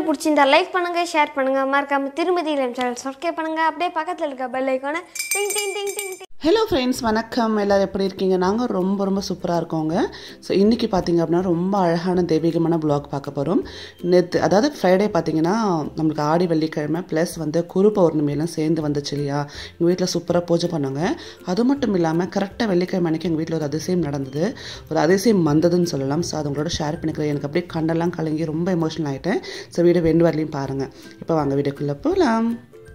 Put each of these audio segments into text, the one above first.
பிடிச்சிருந்தா லைக் பண்ணுங்க ஷேர் பண்ணுங்க மறக்காம திருமதி இளம் சேனல் சப்ஸ்கிரைப் பண்ணுங்க அப்படியே பக்கத்தில் இருக்க பெல் ஐக்கான டிங் டிங் டிங் டிங் டிங் ஹலோ ஃப்ரெண்ட்ஸ் வணக்கம் எல்லோரும் எப்படி இருக்கீங்க நாங்கள் ரொம்ப ரொம்ப சூப்பராக இருக்கோங்க ஸோ இன்றைக்கி பார்த்தீங்க அப்படின்னா ரொம்ப அழகான தெய்வீகமான ப்ளாக் பார்க்க போகிறோம் நேற்று அதாவது ஃப்ரைடே பார்த்தீங்கன்னா நம்மளுக்கு ஆடி வெள்ளிக்கிழமை ப்ளஸ் வந்து குரு பௌர்ணமியெல்லாம் சேர்ந்து வந்துச்சு இல்லையா எங்கள் வீட்டில் சூப்பராக பூஜை பண்ணாங்க அது மட்டும் இல்லாமல் கரெக்டாக வெள்ளிக்கிழமை அன்றைக்கி எங்கள் வீட்டில் ஒரு அதிசயம் நடந்தது ஒரு அதிசயம் வந்ததுன்னு சொல்லலாம் ஸோ அது உங்களோட ஷேர் பண்ணிக்கிறேன் எனக்கு அப்படியே கண்டெல்லாம் கலங்கி ரொம்ப எமோஷனல் ஆகிட்டேன் ஸோ வீடியோ வெண்டு வரலையும் பாருங்கள் இப்போ வாங்க வீடியோக்குள்ளே போகலாம்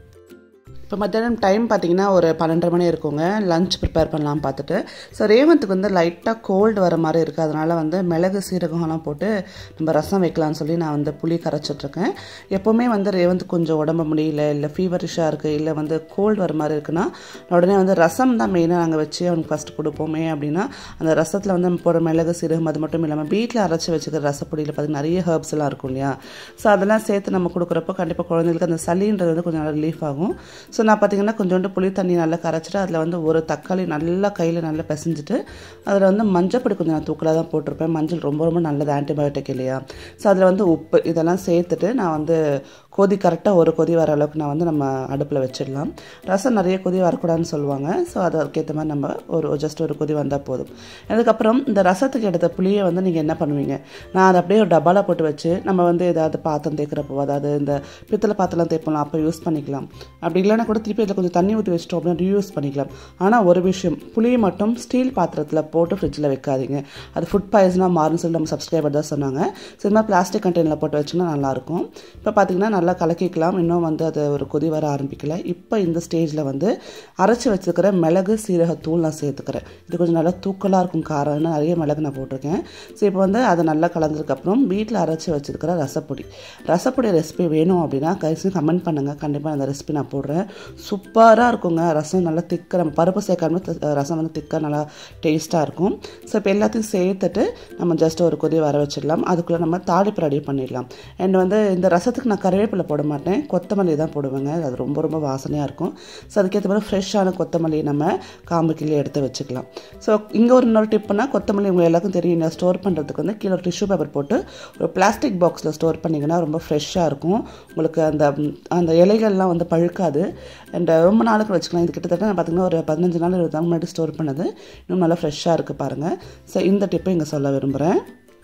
இப்போ மத்தியானம் டைம் பார்த்தீங்கன்னா ஒரு பன்னெண்டரை மணி இருக்குங்க லஞ்ச் ப்ரிப்பேர் பண்ணலாம் பார்த்துட்டு ஸோ ரேவந்துக்கு வந்து லைட்டாக கோல்டு வர மாதிரி இருக்குது அதனால் வந்து மிளகு சீரகம்லாம் போட்டு நம்ம ரசம் வைக்கலாம்னு சொல்லி நான் வந்து புளி கரைச்சிட்ருக்கேன் எப்போவுமே வந்து ரேவந்த் கொஞ்சம் உடம்பு முடியல இல்லை ஃபீவரிஷாக இருக்குது இல்லை வந்து கோல்டு வர மாதிரி இருக்குன்னா உடனே வந்து ரசம் தான் மெயினாக நாங்கள் வச்சு அவனுக்கு ஃபஸ்ட்டு கொடுப்போமே அப்படின்னா அந்த ரசத்தில் வந்து நம்ம போகிற மிளகு சீரகம் அது மட்டும் இல்லாமல் வீட்டில் அரைச்சி வச்சுக்கிற ரசப்பொடியில் பார்த்தீங்கன்னா நிறைய ஹர்ப்ஸ் எல்லாம் இருக்கும் இல்லையா ஸோ அதெல்லாம் சேர்த்து நம்ம கொடுக்குறப்போ கண்டிப்பாக குழந்தைங்களுக்கு அந்த சளின்றது வந்து கொஞ்சம் நல்லா ரிலீஃப் ஆகும் ஸோ நான் பார்த்தீங்கன்னா கொஞ்சோண்டு புளி தண்ணி நல்லா கரைச்சிட்டு அதில் வந்து ஒரு தக்காளி நல்லா கையில் நல்லா பிசைஞ்சிட்டு அதில் வந்து மஞ்சள் பொடி கொஞ்சம் நான் தூக்கலாக தான் போட்டிருப்பேன் மஞ்சள் ரொம்ப ரொம்ப நல்லது ஆன்டிபயோட்டிக் இல்லையா ஸோ அதில் வந்து உப்பு இதெல்லாம் சேர்த்துட்டு நான் வந்து கொதி கரெக்டாக ஒரு கொதி வர அளவுக்கு நான் வந்து நம்ம அடுப்பில் வச்சிடலாம் ரசம் நிறைய கொதி வரக்கூடாதுன்னு சொல்லுவாங்க ஸோ அதுக்கேற்ற மாதிரி நம்ம ஒரு ஜஸ்ட் ஒரு கொதி வந்தால் போதும் அதுக்கப்புறம் இந்த ரசத்துக்கு எடுத்த புளியை வந்து நீங்கள் என்ன பண்ணுவீங்க நான் அதை அப்படியே ஒரு டப்பாவில் போட்டு வச்சு நம்ம வந்து ஏதாவது பாத்திரம் தேய்க்கிறப்போ அதாவது இந்த பித்தளை பாத்திரம் தேய்ப்போம் அப்போ யூஸ் பண்ணிக்கலாம் அப்படி இல்லைன்னா கூட திருப்பி அதில் கொஞ்சம் தண்ணி ஊற்றி வச்சிட்டோம் அப்படின்னா ரீயூஸ் பண்ணிக்கலாம் ஆனால் ஒரு விஷயம் புளியை மட்டும் ஸ்டீல் பாத்திரத்தில் போட்டு ஃப்ரிட்ஜில் வைக்காதீங்க அது ஃபுட் பாய்சனாக மாறும்னு சொல்லி நம்ம சப்ஸ்கிரைபர் தான் சொன்னாங்க ஸோ இது மாதிரி பிளாஸ்டிக் கண்டெய்னரில் போட்டு வச்சிங்கன்னா நல்லாயிருக்கும் இப்போ பார்த்தீங்கன்னா நல்லா கலக்கிக்கலாம் இன்னும் வந்து அது ஒரு கொதி வர ஆரம்பிக்கல இப்போ இந்த ஸ்டேஜில் வந்து அரைச்சி வச்சுருக்கிற மிளகு சீரகத்தூள் நான் சேர்த்துக்கிறேன் இது கொஞ்சம் நல்லா தூக்கலாக இருக்கும் காரம் ஏன்னா நிறைய மிளகு நான் போட்டிருக்கேன் ஸோ இப்போ வந்து அதை நல்லா கலந்ததுக்கப்புறம் வீட்டில் அரைச்சி வச்சுருக்கிற ரசப்பொடி ரசப்பொடி ரெசிபி வேணும் அப்படின்னா கைசி கமெண்ட் பண்ணுங்கள் கண்டிப்பாக அந்த ரெசிபி நான் போடுறேன் சூப்பராக இருக்குங்க ரசம் நல்லா திக்காக நம்ம பருப்பு சேர்க்காம ரசம் வந்து திக்காக நல்லா டேஸ்ட்டாக இருக்கும் ஸோ இப்போ எல்லாத்தையும் சேர்த்துட்டு நம்ம ஜஸ்ட் ஒரு கொதி வர வச்சிடலாம் அதுக்குள்ளே நம்ம தாளிப்பு ரெடி பண்ணிடலாம் அண்ட் வந்து இந்த ரசத்துக்கு நான் கருவேப்பிலை போட மாட்டேன் கொத்தமல்லி தான் போடுவேங்க அது ரொம்ப ரொம்ப வாசனையாக இருக்கும் ஸோ அதுக்கேற்ற மாதிரி ஃப்ரெஷ்ஷான கொத்தமல்லி நம்ம காம்பு கீழே எடுத்து வச்சுக்கலாம் ஸோ இங்கே ஒரு இன்னொரு டிப்னா கொத்தமல்லி உங்களுக்கு எல்லாருக்கும் தெரியும் நான் ஸ்டோர் பண்ணுறதுக்கு வந்து கீழே ஒரு டிஷ்யூ பேப்பர் போட்டு ஒரு பிளாஸ்டிக் பாக்ஸில் ஸ்டோர் பண்ணிங்கன்னா ரொம்ப ஃப்ரெஷ்ஷாக இருக்கும் உங்களுக்கு அந்த அந்த இலைகள்லாம் வந்து பழுக்காது அண்ட் ரொம்ப நாளுக்கு வச்சுக்கலாம் இது கிட்டத்தட்ட நான் பார்த்தீங்கன்னா ஒரு பதினஞ்சு நாள் இருபது நாள் முன்னாடி ஸ்டோர் பண்ணது இன்னும் நல்லா ஃப்ரெஷ்ஷாக இருக்குது பாருங்கள் ஸோ இந்த டிப்பை இங்கே சொல்ல விரும்புகிறேன்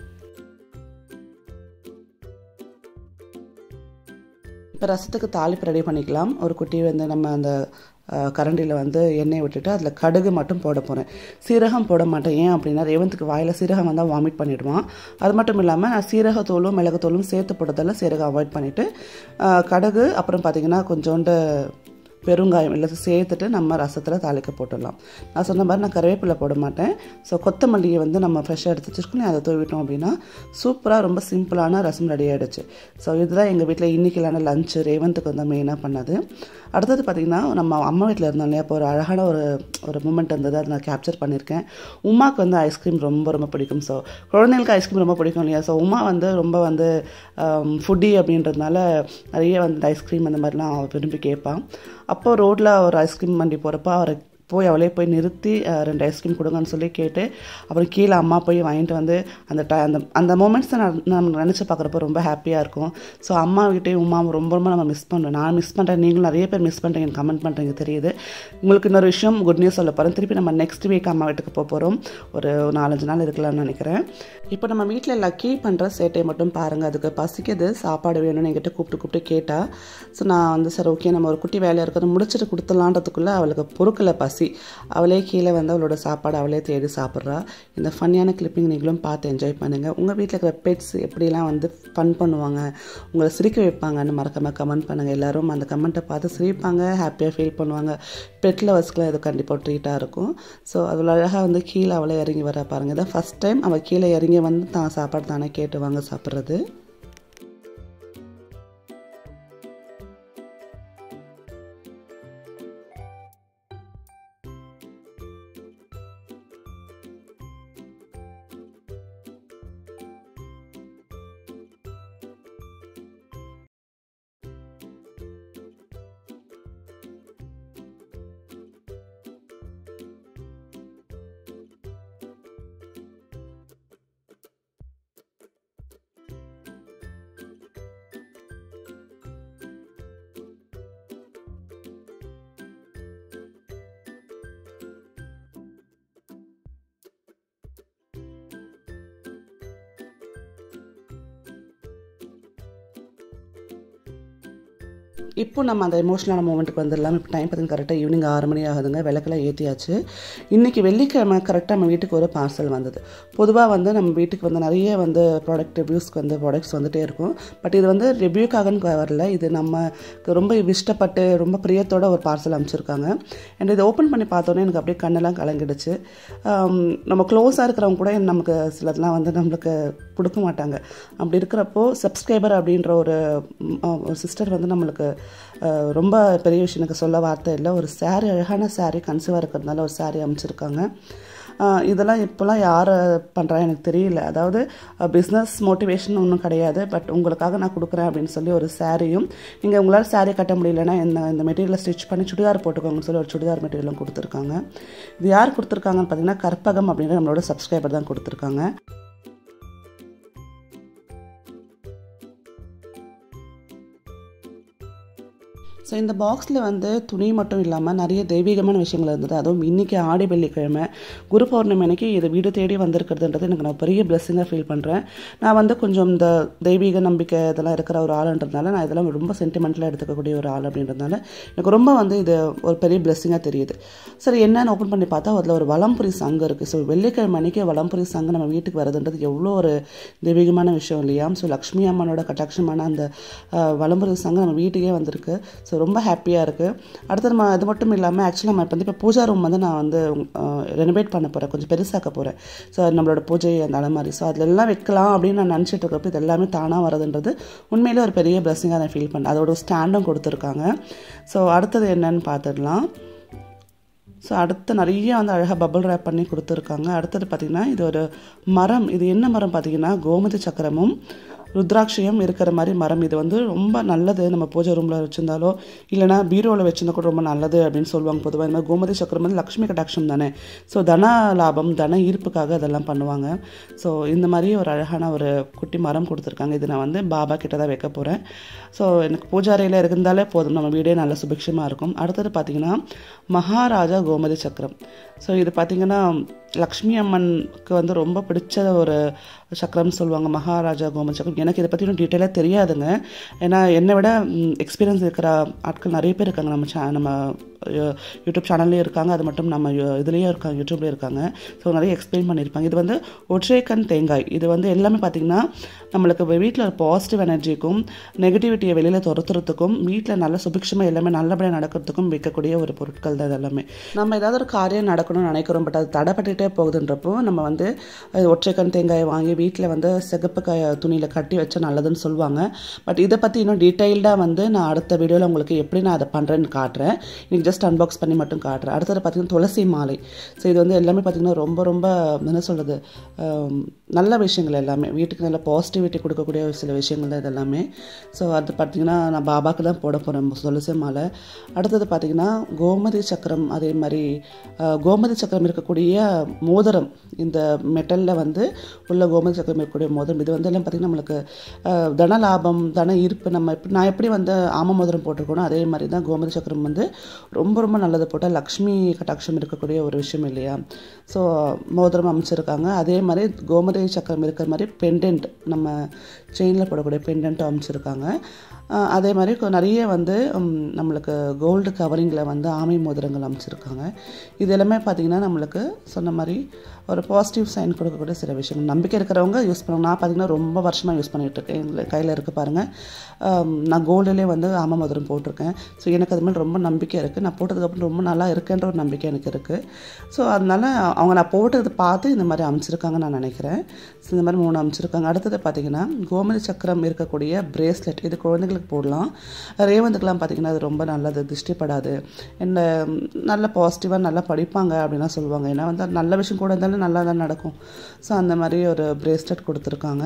இப்போ ரசத்துக்கு தாளிப்பு ரெடி பண்ணிக்கலாம் ஒரு குட்டி வந்து நம்ம அந்த கரண்டியில் வந்து எண்ணெய் விட்டுட்டு அதில் கடுகு மட்டும் போட போகிறேன் சீரகம் போட மாட்டேன் ஏன் அப்படின்னா ரேவந்துக்கு வாயில் சீரகம் வந்தால் வாமிட் பண்ணிவிடுவான் அது மட்டும் இல்லாமல் நான் சீரகத்தூளும் மிளகுத்தூளும் சேர்த்து போட்டதால் சீரகம் அவாய்ட் பண்ணிவிட்டு கடுகு அப்புறம் பார்த்திங்கன்னா கொஞ்சோண்டு பெருங்காயம் இல்லை சேர்த்துட்டு நம்ம ரசத்தில் தாளிக்க போட்டுடலாம் நான் சொன்ன மாதிரி நான் கருவேப்பிலை போட மாட்டேன் ஸோ கொத்தமல்லியை வந்து நம்ம ஃப்ரெஷ்ஷாக எடுத்து வச்சுக்கணும் அதை தூவிட்டோம் அப்படின்னா சூப்பராக ரொம்ப சிம்பிளான ரசம் ரெடி ஆகிடுச்சு ஸோ இதுதான் எங்கள் வீட்டில் இன்றைக்கிலான லஞ்சு ரேவந்துக்கு வந்து மெயினாக பண்ணது அடுத்தது பார்த்திங்கன்னா நம்ம அம்மா வீட்டில் இருந்தோம் இல்லையா இப்போ ஒரு அழகான ஒரு ஒரு மூமெண்ட் இருந்தது அதை நான் கேப்சர் பண்ணியிருக்கேன் உமாக்கு வந்து ஐஸ்கிரீம் ரொம்ப ரொம்ப பிடிக்கும் ஸோ குழந்தைங்களுக்கு ஐஸ்கிரீம் ரொம்ப பிடிக்கும் இல்லையா ஸோ உமா வந்து ரொம்ப வந்து ஃபுட்டி அப்படின்றதுனால நிறைய வந்து ஐஸ்கிரீம் அந்த மாதிரிலாம் அவள் விரும்பி கேட்பான் அப்போ ரோட்டில் ஒரு ஐஸ்கிரீம் வண்டி போகிறப்ப அவரை போய் அவளே போய் நிறுத்தி ரெண்டு ஐஸ்கிரீம் கொடுங்கன்னு சொல்லி கேட்டு அப்புறம் கீழே அம்மா போய் வாங்கிட்டு வந்து அந்த ட அந்த அந்த மூமெண்ட்ஸ் தான் நம்ம நினச்சி பார்க்குறப்ப ரொம்ப ஹாப்பியாக இருக்கும் ஸோ அம்மா கிட்டேயும் உமா ரொம்ப ரொம்ப நம்ம மிஸ் பண்ணுறோம் நான் மிஸ் பண்ணுறேன் நீங்களும் நிறைய பேர் மிஸ் பண்ணுறீங்க கமெண்ட் பண்ணுறீங்க தெரியுது உங்களுக்கு இன்னொரு விஷயம் குட் நியூஸ் சொல்ல போகிறேன் திருப்பி நம்ம நெக்ஸ்ட் வீக் அம்மா வீட்டுக்கு போக போகிறோம் ஒரு நாலஞ்சு நாள் இருக்கலாம்னு நினைக்கிறேன் இப்போ நம்ம வீட்டில் லக்கி பண்ணுற சேட்டையை மட்டும் பாருங்கள் அதுக்கு பசிக்குது சாப்பாடு வேணும்னு என்கிட்ட கூப்பிட்டு கூப்பிட்டு கேட்டால் ஸோ நான் வந்து சார் ஓகே நம்ம ஒரு குட்டி வேலையாக இருக்கிறத முடிச்சுட்டு கொடுத்துலான்றதுக்குள்ளே அவளுக்கு பொறுக்கலை பசி அவளே கீழே வந்து அவளோட சாப்பாடு அவளே தேடி சாப்பிட்றா இந்த ஃபன்னியான கிளிப்பிங் நீங்களும் பார்த்து என்ஜாய் பண்ணுங்கள் உங்கள் வீட்டில் இருக்கிற பெட்ஸ் எப்படிலாம் வந்து ஃபன் பண்ணுவாங்க உங்களை சிரிக்க வைப்பாங்கன்னு மறக்காமல் கமெண்ட் பண்ணுங்கள் எல்லோரும் அந்த கமெண்ட்டை பார்த்து சிரிப்பாங்க ஹாப்பியாக ஃபீல் பண்ணுவாங்க பெட் லவர்ஸ்க்குலாம் இது கண்டிப்பாக ட்ரீட்டாக இருக்கும் ஸோ அவ்வளோ அழகாக வந்து கீழே அவளே இறங்கி வர பாருங்கள் இதான் ஃபஸ்ட் டைம் அவள் கீழே இறங்கி வந்து தான் சாப்பாடு தானே கேட்டு வாங்க சாப்பிட்றது இப்போ நம்ம அந்த எமோஷனலான மூமெண்ட்டுக்கு வந்துடலாம் இப்போ டைம் பார்த்தீங்கன்னா கரெக்டாக ஈவினிங் ஆறு மணி ஆகுதுங்க விளக்கெல்லாம் ஏற்றியாச்சு இன்றைக்கி வெள்ளிக்கிழமை கரெக்டாக நம்ம வீட்டுக்கு ஒரு பார்சல் வந்தது பொதுவாக வந்து நம்ம வீட்டுக்கு வந்து நிறைய வந்து ப்ராடக்ட் ரிவ்யூஸ்க்கு வந்து ப்ராடக்ட்ஸ் வந்துகிட்டே இருக்கும் பட் இது வந்து ரிவ்யூக்காகன்னு வரல இது நம்ம ரொம்ப இஷ்டப்பட்டு ரொம்ப பிரியத்தோட ஒரு பார்சல் அமைச்சிருக்காங்க அண்ட் இதை ஓப்பன் பண்ணி பார்த்தோன்னே எனக்கு அப்படியே கண்ணெல்லாம் கலங்கிடுச்சு ஆம், நம்ம க்ளோஸாக இருக்கிறவங்க கூட நமக்கு சிலதெல்லாம் வந்து நம்மளுக்கு கொடுக்க மாட்டாங்க அப்படி இருக்கிறப்போ சப்ஸ்கிரைபர் அப்படின்ற ஒரு சிஸ்டர் வந்து நம்மளுக்கு அஹ், ரொம்ப பெரிய விஷயம் எனக்கு சொல்ல வார்த்தை இல்லை ஒரு saree அழகான saree கன்சீவாக இருக்கிறதுனால ஒரு saree அமைச்சிருக்காங்க ஆஹ் இதெல்லாம் இப்போலாம் யார் பண்ணுறா எனக்கு தெரியல அதாவது பிஸ்னஸ் மோட்டிவேஷன் ஒன்றும் கிடையாது பட் உங்களுக்காக நான் கொடுக்குறேன் அப்படின்னு சொல்லி ஒரு சாரியும் நீங்கள் உங்களால் saree கட்ட முடியலன்னா இந்த இந்த மெட்டீரியலை ஸ்டிச் பண்ணி சுடிதார் போட்டுக்கோங்கன்னு சொல்லி ஒரு சுடிதார் மெட்டீரியலும் கொடுத்துருக்காங்க இது யார் கொடுத்துருக்காங்கன்னு பார்த்தீங்கன்னா கற்பகம் அப்படின்ற நம்மளோட சப்ஸ்கிரைபர் தான் கொடுத்துருக்காங்க ஸோ இந்த பாக்ஸில் வந்து துணி மட்டும் இல்லாமல் நிறைய தெய்வீகமான விஷயங்கள் இருந்தது அதுவும் இன்றைக்கி ஆடி வெள்ளிக்கிழமை குரு பௌர்ணமி அன்னைக்கு இது வீடு தேடி வந்திருக்கிறதுன்றது எனக்கு நான் பெரிய பிளெஸ்ஸிங்காக ஃபீல் பண்ணுறேன் நான் வந்து கொஞ்சம் இந்த தெய்வீக நம்பிக்கை இதெல்லாம் இருக்கிற ஒரு ஆளுன்றதுனால நான் இதெல்லாம் ரொம்ப சென்டிமெண்ட்டலாக எடுத்துக்கக்கூடிய ஒரு ஆள் அப்படின்றதுனால எனக்கு ரொம்ப வந்து இது ஒரு பெரிய பிளெஸ்ஸிங்காக தெரியுது சரி என்னன்னு ஓப்பன் பண்ணி பார்த்தா அதில் ஒரு வலம்புரி சங்கம் இருக்குது ஸோ வெள்ளிக்கிழமை அன்னைக்கு வலம்புரி சங்கம் நம்ம வீட்டுக்கு வருதுன்றது எவ்வளோ ஒரு தெய்வீகமான விஷயம் இல்லையா ஸோ லக்ஷ்மி அம்மனோட கட்டாட்சமான அந்த அஹ், வலம்புரி சங்கம் நம்ம வீட்டுக்கே வந்திருக்கு ஸோ ரொம்ப ஹாப்பியாக இருக்குது அடுத்து நம்ம அது மட்டும் இல்லாமல் ஆக்சுவலாக நம்ம இப்போ வந்து இப்போ பூஜா ரூம் வந்து நான் வந்து ரெனோவேட் பண்ண போகிறேன் கொஞ்சம் பெருசாக்க போகிறேன் ஸோ நம்மளோட பூஜை அந்த அலமாரி ஸோ அதில் எல்லாம் வைக்கலாம் அப்படின்னு நான் நினச்சிட்டு இருக்கப்போ இது எல்லாமே தானாக வரதுன்றது உண்மையிலே ஒரு பெரிய பிளஸ்ஸிங்காக நான் ஃபீல் பண்ணேன் அதோட ஸ்டாண்டும் கொடுத்துருக்காங்க ஸோ அடுத்தது என்னன்னு பார்த்துடலாம் ஸோ அடுத்து நிறைய வந்து அழகாக பபிள் ரேப் பண்ணி கொடுத்துருக்காங்க அடுத்தது பார்த்திங்கன்னா இது ஒரு மரம் இது என்ன மரம் பார்த்திங்கன்னா கோமதி சக்கரமும் ருத்ராட்சியம் இருக்கிற மாதிரி மரம் இது வந்து ரொம்ப நல்லது நம்ம பூஜை ரூமில் வச்சுருந்தாலோ இல்லைனா பீரோவில் வச்சிருந்தா கூட ரொம்ப நல்லது அப்படின்னு சொல்லுவாங்க பொதுவாக இந்த மாதிரி கோமதி சக்கரம் வந்து லக்ஷ்மி கடாட்சம் தானே ஸோ தன லாபம் தன ஈர்ப்புக்காக அதெல்லாம் பண்ணுவாங்க ஸோ இந்த மாதிரி ஒரு அழகான ஒரு குட்டி மரம் கொடுத்துருக்காங்க இது நான் வந்து பாபா கிட்ட தான் வைக்க போகிறேன் ஸோ எனக்கு பூஜாரையில் இருந்தாலே போதும் நம்ம வீடே நல்ல சுபிக்ஷமாக இருக்கும் அடுத்தது பார்த்திங்கன்னா மகாராஜா கோமதி சக்கரம் ஸோ இது பார்த்திங்கன்னா லக்ஷ்மி அம்மனுக்கு வந்து ரொம்ப பிடிச்ச ஒரு சக்கரம்னு சொல்லுவாங்க மகாராஜா கோமதி சக்கரம் எனக்கு இதை பற்றி இன்னும் டீட்டெயிலாக தெரியாதுங்க ஏன்னா என்னை விட எக்ஸ்பீரியன்ஸ் இருக்கிற ஆட்கள் நிறைய பேர் இருக்காங்க நம்ம சே நம்ம யூ- யூடியூப் சேனல்லையும் இருக்காங்க அது மட்டும் நம்ம யூ- இதுலேயும் இருக்காங்க யூடியூப்லேயும் இருக்காங்க ஸோ நிறைய எக்ஸ்பிளைன் பண்ணியிருப்பாங்க இது வந்து ஒற்றைக்கண் தேங்காய் இது வந்து எல்லாமே பார்த்திங்கன்னா நம்மளுக்கு வீட்டில் ஒரு பாசிட்டிவ் எனர்ஜிக்கும் நெகட்டிவிட்டியை வெளியில் துரத்துறதுக்கும் வீட்டில் நல்ல சுபிக்ஷமாக எல்லாமே நல்லபடியாக நடக்கிறதுக்கும் வைக்கக்கூடிய ஒரு பொருட்கள் தான் இது எல்லாமே நம்ம ஏதாவது ஒரு காரியம் நடக்கணும்னு நினைக்கிறோம் பட் அது தடைப்பட்டுட்டே போகுதுன்றப்போ நம்ம வந்து அஹ், ஒற்றைக்கண் தேங்காயை வாங்கி வீட்டில் வந்து சிகப்பு காய துணியில் கட்டி வச்சா நல்லதுன்னு சொல்லுவாங்க பட் இதை பற்றி இன்னும் டீட்டெயில்டாக வந்து நான் அடுத்த வீடியோவில் உங்களுக்கு எப்படி நான் அதை பண்ணுறேன்னு காட்டுறேன் இன்னைக்கு ஜஸ்ட் அன்பாக்ஸ் பண்ணி மட்டும் காட்டுறேன் அடுத்தது பார்த்திங்கன்னா துளசி மாலை ஸோ இது வந்து எல்லாமே பார்த்திங்கன்னா ரொம்ப ரொம்ப என்ன சொல்கிறது நல்ல விஷயங்கள் எல்லாமே வீட்டுக்கு நல்ல பாசிட்டிவிட்டி கொடுக்கக்கூடிய ஒரு சில விஷயங்கள் தான் இது எல்லாமே ஸோ அது பார்த்திங்கன்னா நான் பாபாக்கு தான் போட போகிறேன் துளசி மாலை அடுத்தது பார்த்திங்கன்னா கோமதி சக்கரம் அதே மாதிரி அஹ், கோமதி சக்கரம் இருக்கக்கூடிய மோதிரம் இந்த மெட்டலில் வந்து உள்ள கோமதி சக்கரம் இருக்கக்கூடிய மோதிரம் இது வந்து எல்லாம் பார்த்திங்கன்னா நம்மளுக்கு அஹ், தன லாபம் தன ஈர்ப்பு நம்ம எப்படி நான் எப்படி வந்து ஆம மோதிரம் போட்டிருக்கோனோ அதே மாதிரி தான் கோமதி சக்கரம் வந்து ரொம்ப ரொம்ப நல்லது போட்டால் லக்ஷ்மி கட்டாட்சம் இருக்கக்கூடிய ஒரு விஷயம் இல்லையா ஸோ மோதிரம் அமைச்சிருக்காங்க அதே மாதிரி கோமதி சக்கரம் இருக்கிற மாதிரி பெண்டன்ட் நம்ம செயினில் போடக்கூடிய பெண்டன்ட்டும் அமைச்சிருக்காங்க ஆஹ் அதே மாதிரி கொ- நிறைய வந்து ம், நம்மளுக்கு கோல்டு கவரிங்கில் வந்து ஆமை மோதிரங்கள் அமைச்சிருக்காங்க இது எல்லாமே பார்த்திங்கன்னா நம்மளுக்கு சொன்ன மாதிரி ஒரு பாசிட்டிவ் சைன் கொடுக்கக்கூடிய சில விஷயங்கள் நம்பிக்கை இருக்கிறவங்க யூஸ் பண்ணுவாங்க நான் பார்த்திங்கன்னா ரொம்ப வருஷமாக யூஸ் பண்ணிகிட்டு இருக்கேன் எங்கள் கையில் இருக்க பாருங்கள் ஆம், நான் கோல்டுலேயே வந்து ஆமை மோதிரம் போட்டிருக்கேன் ஸோ எனக்கு அது மேலே ரொம்ப நம்பிக்கை இருக்குது நான் போட்டதுக்கப்புறம் ரொம்ப நல்லா இருக்குன்ற ஒரு நம்பிக்கை எனக்கு இருக்குது ஸோ அதனால அவங்க நான் போட்டதை பார்த்து இந்த மாதிரி அமைச்சிருக்காங்கன்னு நான் நினைக்கிறேன் ஸோ இந்த மாதிரி மூணு அமைச்சிருக்காங்க அடுத்தது பார்த்திங்கன்னா கோமதி சக்கரம் இருக்கக்கூடிய பிரேஸ்லெட் இது குழந்தைங்களுக்கு போடலாம் ரேவந்துக்கெலாம் பார்த்திங்கன்னா அது ரொம்ப நல்லது திருஷ்டிப்படாது என்ன நல்ல பாசிட்டிவாக நல்லா படிப்பாங்க அப்படின்லாம் சொல்லுவாங்க ஏன்னா வந்து அது நல்ல விஷயம் கூட இருந்தாலும் நல்லா தான் நடக்கும் ஸோ அந்த மாதிரி ஒரு பிரேஸ்லெட் கொடுத்துருக்காங்க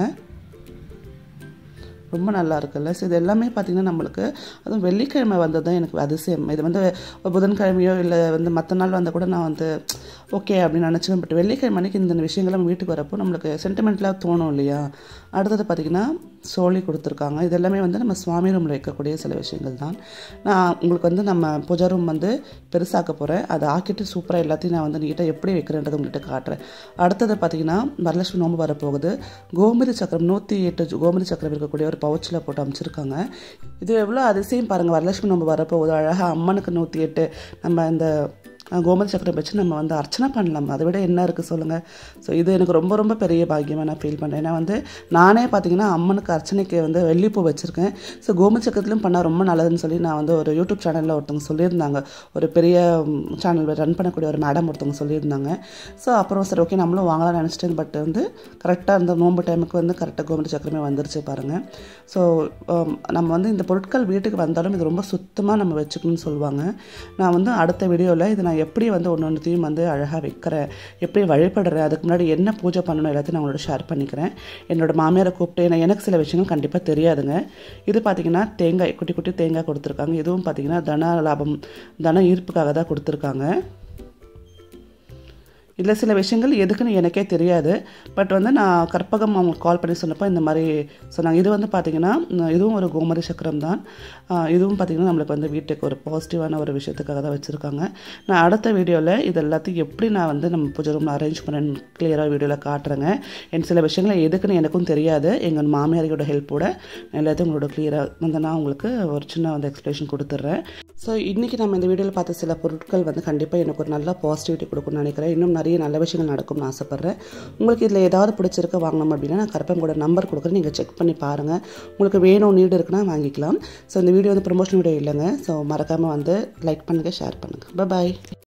ரொம்ப நல்லா இருக்குல்ல ஸோ இது எல்லாமே பார்த்திங்கன்னா நம்மளுக்கு அதுவும் வெள்ளிக்கிழமை வந்தது தான் எனக்கு அதிசயம் இது வந்து புதன்கிழமையோ இல்லை வந்து மற்ற நாள் வந்தால் கூட நான் வந்து ஓகே அப்படின்னு நினச்சிருவேன் பட் வெள்ளிக்கிழமை அன்னைக்கு இந்த விஷயங்கள் நம்ம வீட்டுக்கு வரப்போ நம்மளுக்கு சென்டிமெண்ட்லாம் தோணும் இல்லையா அடுத்தது பார்த்திங்கன்னா சோழி கொடுத்துருக்காங்க இது எல்லாமே வந்து நம்ம சுவாமி ரூமில் வைக்கக்கூடிய சில விஷயங்கள் தான் நான் உங்களுக்கு வந்து நம்ம பூஜா ரூம் வந்து பெருசாக்க போகிறேன் அதை ஆக்கிட்டு சூப்பராக எல்லாத்தையும் நான் வந்து நீட்டாக எப்படி வைக்கிறேன்றதை உங்கள்கிட்ட காட்டுறேன் அடுத்தது பார்த்தீங்கன்னா வரலட்சுமி நோம்பு வரப்போகுது கோமதி சக்கரம் நூற்றி எட்டு கோமதி சக்கரம் இருக்கக்கூடிய ஒரு பவுச்சில் போட்டு அமைச்சிருக்காங்க இது எவ்வளோ அதிசயம் பாருங்கள் வரலட்சுமி நோம்பு வரப்போகுது அழகாக அம்மனுக்கு நூற்றி எட்டு நம்ம இந்த கோமதி சக்கரம் வச்சு நம்ம வந்து அர்ச்சனை பண்ணலாம் அதை விட என்ன இருக்குது சொல்லுங்கள் ஸோ இது எனக்கு ரொம்ப ரொம்ப பெரிய பாக்கியமாக நான் ஃபீல் பண்ணுறேன் ஏன்னா வந்து நானே பார்த்தீங்கன்னா அம்மனுக்கு அர்ச்சனைக்கு வந்து வெள்ளிப்பூ வச்சுருக்கேன் ஸோ கோமதி சக்கரத்துலையும் பண்ணால் ரொம்ப நல்லதுன்னு சொல்லி நான் வந்து ஒரு யூடியூப் சேனலில் ஒருத்தவங்க சொல்லியிருந்தாங்க ஒரு பெரிய சேனல் ரன் பண்ணக்கூடிய ஒரு மேடம் ஒருத்தவங்க சொல்லியிருந்தாங்க ஸோ அப்புறம் சரி ஓகே நம்மளும் வாங்கலாம்னு நினச்சிட்டேன் பட் வந்து கரெக்டாக அந்த நோம்பு டைமுக்கு வந்து கரெக்டாக கோமதி சக்கரமே வந்துருச்சு பாருங்கள் ஸோ நம்ம வந்து இந்த பொருட்கள் வீட்டுக்கு வந்தாலும் இது ரொம்ப சுத்தமாக நம்ம வச்சுக்கணும்னு சொல்லுவாங்க நான் வந்து அடுத்த வீடியோவில் இது நான் எப்படி வந்து ஒன்று ஒன்றுத்தையும் வந்து அழகாக வைக்கிறேன் எப்படி வழிபடுறேன் அதுக்கு முன்னாடி என்ன பூஜை பண்ணணும் எல்லாத்தையும் நான் உங்களோட ஷேர் பண்ணிக்கிறேன் என்னோட மாமியாரை கூப்பிட்டு ஏன்னா எனக்கு சில விஷயங்கள் கண்டிப்பாக தெரியாதுங்க இது பார்த்தீங்கன்னா தேங்காய் குட்டி குட்டி தேங்காய் கொடுத்துருக்காங்க இதுவும் பார்த்தீங்கன்னா தன லாபம் தன ஈர்ப்புக்காக தான் கொடுத்துருக்காங்க இதில் சில விஷயங்கள் எதுக்குன்னு எனக்கே தெரியாது பட் வந்து நான் கற்பகம் அவங்க கால் பண்ணி சொன்னப்போ இந்த மாதிரி சொன்னாங்க இது வந்து பார்த்திங்கன்னா இதுவும் ஒரு கோமதி சக்கரம் தான் இதுவும் பார்த்திங்கன்னா நம்மளுக்கு வந்து வீட்டுக்கு ஒரு பாசிட்டிவான ஒரு விஷயத்துக்காக தான் வச்சுருக்காங்க நான் அடுத்த வீடியோவில் இது எல்லாத்தையும் எப்படி நான் வந்து நம்ம பூஜை ரூமில் அரேஞ்ச் பண்ணேன்னு கிளியராக வீடியோவில் காட்டுறேங்க என் சில விஷயங்கள் எதுக்குன்னு எனக்கும் தெரியாது எங்கள் மாமியாரியோட ஹெல்ப்போட எல்லாத்தையும் உங்களோட கிளியராக வந்து நான் உங்களுக்கு ஒரு சின்ன வந்து எக்ஸ்பிளேஷன் கொடுத்துட்றேன் ஸோ இன்றைக்கி நம்ம இந்த வீடியோவில் பார்த்த சில பொருட்கள் வந்து கண்டிப்பாக எனக்கு ஒரு நல்ல பாசிட்டிவிட்டி கொடுக்கும்னு நினைக்கிறேன் இன்னும் நிறைய நல்ல விஷயங்கள் நடக்கும்னு ஆசைப்பட்றேன் உங்களுக்கு இதில் ஏதாவது பிடிச்சிருக்க வாங்கணும் அப்படின்னா நான் கரெக்டாக கூட நம்பர் கொடுக்குறேன் நீங்கள் செக் பண்ணி பாருங்கள் உங்களுக்கு வேணும் நீடு இருக்குன்னா வாங்கிக்கலாம் ஸோ இந்த வீடியோ வந்து ப்ரொமோஷன் வீடியோ இல்லைங்க ஸோ மறக்காமல் வந்து லைக் பண்ணுங்கள் ஷேர் பண்ணுங்கள் பாய்